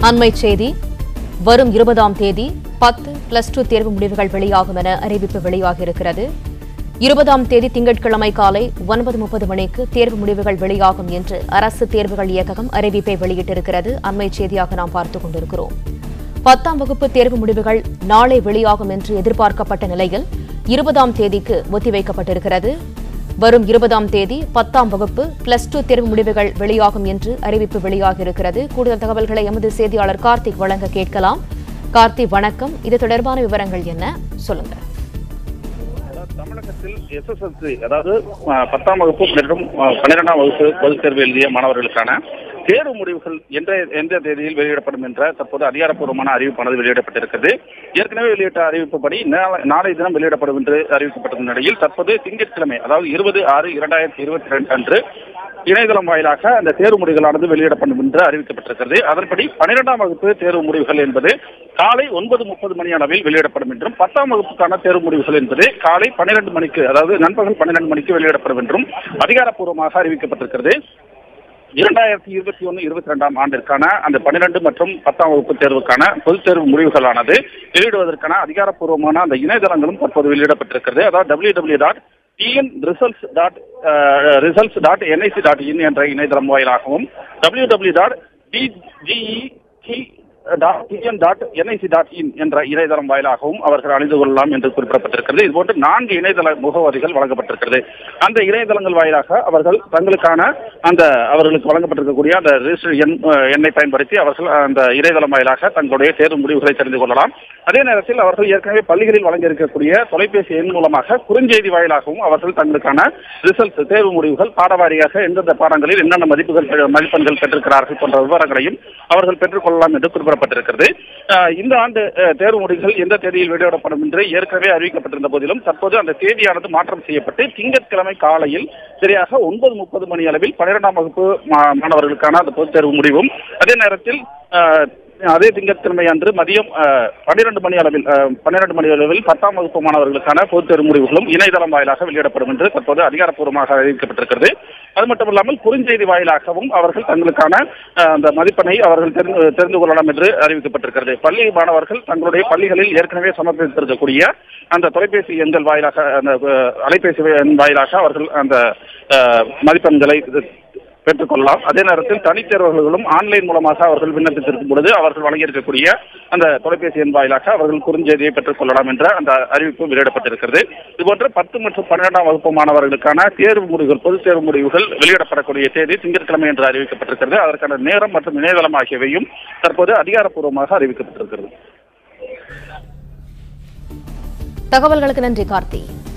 அண்மை செய்தி வரும் இருபதாம் தேதி பத்து பிளஸ் டூ தேர்வு முடிவுகள் வெளியாகும் என அறிவிப்பு வெளியாகியிருக்கிறது இருபதாம் தேதி திங்கட்கிழமை காலை ஒன்பது முப்பது மணிக்கு தேர்வு முடிவுகள் வெளியாகும் என்று அரசு தேர்வுகள் இயக்ககம் அறிவிப்பை வெளியிட்டிருக்கிறது அண்மை செய்தியாக நாம் பார்த்துக் கொண்டிருக்கிறோம் பத்தாம் வகுப்பு தேர்வு முடிவுகள் நாளை வெளியாகும் என்று எதிர்பார்க்கப்பட்ட நிலையில் இருபதாம் தேதிக்கு ஒத்திவைக்கப்பட்டிருக்கிறது வரும் இருபதாம் தேதி பத்தாம் வகுப்பு பிளஸ் டூ தேர்வு முடிவுகள் வெளியாகும் என்று அறிவிப்பு வெளியாகியிருக்கிறது கூடுதல் தகவல்களை எமது செய்தியாளர் கார்த்திக் வழங்க கேட்கலாம் கார்த்திக் வணக்கம் இது தொடர்பான விவரங்கள் என்ன சொல்லுங்க அதாவது தமிழகத்தில் எஸ்எஸ்எல்சி அதாவது அஹ், பத்தாம் வகுப்பு மற்றும் அஹ், பன்னிரெண்டாம் வகுப்பு பொதுத் தேர்வு எழுதிய மாணவர்களுக்கான தேர்வு முடிவுகள் எந்த எந்த தேதியில் வெளியிடப்படும் என்ற தற்போது அதிகாரப்பூர்வமான அறிவிப்பானது வெளியிடப்பட்டிருக்கிறது ஏற்கனவே வெளியிட்ட அறிவிப்புப்படி நாளை- நாளை தினம் வெளியிடப்படும் என்று அறிவிக்கப்பட்ட நிலையில் தற்போது திங்கட்கிழமை அதாவது இருபது ஆறு இரண்டாயிரத்தி இருபத்தி ரெண்டு அன்று இணையதளம் வாயிலாக அந்த தேர்வு முடிவுகளானது வெளியிடப்படும் என்று அறிவிக்கப்பட்டிருக்கிறது அதன்படி பன்னிரெண்டாம் வகுப்பு தேர்வு முடிவுகள் என்பது காலை ஒன்பது முப்பது மணி அளவில் வெளியிடப்படும் என்றும் பத்தாம் வகுப்புக்கான தேர்வு முடிவுகள் என்பது காலை பன்னிரண்டு மணிக்கு அதாவது நண்பகல் பன்னிரண்டு மணிக்கு வெளியிடப்படும் என்றும் அதிகாரப்பூர்வமாக அறிவிக்கப்பட்டிருக்கிறது இரண்டாயிரத்தி இருபத்தி ஒன்று இருபத்தி ரெண்டாம் ஆண்டிற்கான அந்த பன்னிரண்டு மற்றும் பத்தாம் வகுப்பு தேர்வுக்கான பொதுத் தேர்வு முடிவுகளானது வெளியிடுவதற்கான அதிகாரப்பூர்வமான அந்த இணையதளங்களும் தற்போது வெளியிடப்பட்டிருக்கிறது அதாவது W W dot TN results dot results dot NIC dot in என்ற இணையதளம் வாயிலாகவும் W W dot DGE dot TN dot NIC dot in என்ற இணையதளம் வாயிலாகவும் அவர்கள் அணிந்து கொள்ளலாம் என்று குறிப்பிடப்பட்டிருக்கிறது இதுபோன்று நான்கு இணையதள முகவரிகள் வழங்கப்பட்டிருக்கிறது அந்த இணையதளங்கள் வாயிலாக அவர்கள் தங்களுக்கான அந்த அவர்களுக்கு வழங்கப்பட்டிருக்கக்கூடிய அந்த ரிஜிஸ்டர் எண் அஹ், எண்ணை பயன்படுத்தி அவர்கள் அந்த இணையதளம் வாயிலாக தங்களுடைய தேர்வு முடிவுகளை தெரிந்து கொள்ளலாம் அதே நேரத்தில் அவர்கள் ஏற்கனவே பள்ளிகளில் வழங்கியிருக்கக்கூடிய தொலைபேசி எண் மூலமாக குறுஞ்செய்தி வாயிலாகவும் அவர்கள் தங்களுக்கான ரிசல்ட் தேர்வு முடிவுகள் பாடவாரியாக எந்தெந்த பாடங்களில் என்னென்ன மதிப்புகள் பெ- மதிப்பெண்கள் பெற்றிருக்கிறார்கள் போன்ற விவரங்களையும் அவர்கள் பெற்றுக்கொள்ளலாம் என்று குறிப்பிடப்பட்டிருக்கிறது அஹ், இந்த ஆண்டு அஹ், தேர்வு முடிவுகள் எந்த தேதியில் வெளியிடப்படும் என்று ஏற்கனவே அறிவிக்கப்பட்டிருந்த போதிலும் தற்போது அந்த தேதியானது மாற்றம் செய்யப்பட்டு திங்கட்கிழமை காலையில் சரியாக ஒன்பது முப்பது மணி அளவில் பன்னிரெண்டாம் வகுப்பு மா- மாணவர்களுக்கான அந்த பொதுத் தேர்வு முடிவும் அதே நேரத்தில் அஹ், அதே திங்கட்கிழமை அன்று மதியம் பன்னிரண்டு மணி அளவில் பன்னிரண்டு மணி அளவில் பத்தாம் வகுப்பு மாணவர்களுக்கான பொதுத் தேர்வு முடிவுகளும் இணையதளம் வாயிலாக வெளியிடப்படும் என்று தற்போது அதிகாரப்பூர்வமாக அறிவிக்கப்பட்டிருக்கிறது அது மட்டும் இல்லாமல் குறுஞ்செய்தி வாயிலாகவும் அவர்கள் தங்களுக்கான அஹ், அந்த மதிப்பெண்ணை அவர்கள் தெரிந்து தெரிந்து கொள்ளலாம் என்று அறிவிக்கப்பட்டிருக்கிறது பள்ளி மாணவர்கள் தங்களுடைய பள்ளிகளில் ஏற்கனவே சமர்ப்பித்திருக்கக்கூடிய அந்த தொலைபேசி எண்கள் வாயிலாக அந்த அஹ், அலைபேசி எண் வாயிலாக அவர்கள் அந்த அஹ், மதிப்பெண்களை இது பெற்றுக்கொள்ளலாம் அதே நேரத்தில் தனித்தேர்வர்களும் ஆன்லைன் மூலமாக அவர்கள் விண்ணப்பித்திருக்கும் பொழுது அவர்கள் வழங்கியிருக்கக்கூடிய அந்த தொலைபேசி எண் வாயிலாக அவர்கள் குறுஞ்செய்தியை பெற்றுக்கொள்ளலாம் என்ற அந்த அறிவிப்பு வெளியிடப்பட்டிருக்கிறது இதுபோன்று பத்து மற்றும் பன்னிரெண்டாம் வகுப்பு மாணவர்களுக்கான தேர்வு முடிவுகள் பொதுத் தேர்வு முடிவுகள் வெளியிடப்படக்கூடிய தேதி திங்கட்கிழமை என்று அறிவிக்கப்பட்டிருக்கிறது அதற்கான நேரம் மற்றும் இணையதளம் ஆகியவையும் தற்போது அதிகாரப்பூர்வமாக அறிவிக்கப்பட்டிருக்கிறது தகவல்களுக்கு நன்றி கார்த்தி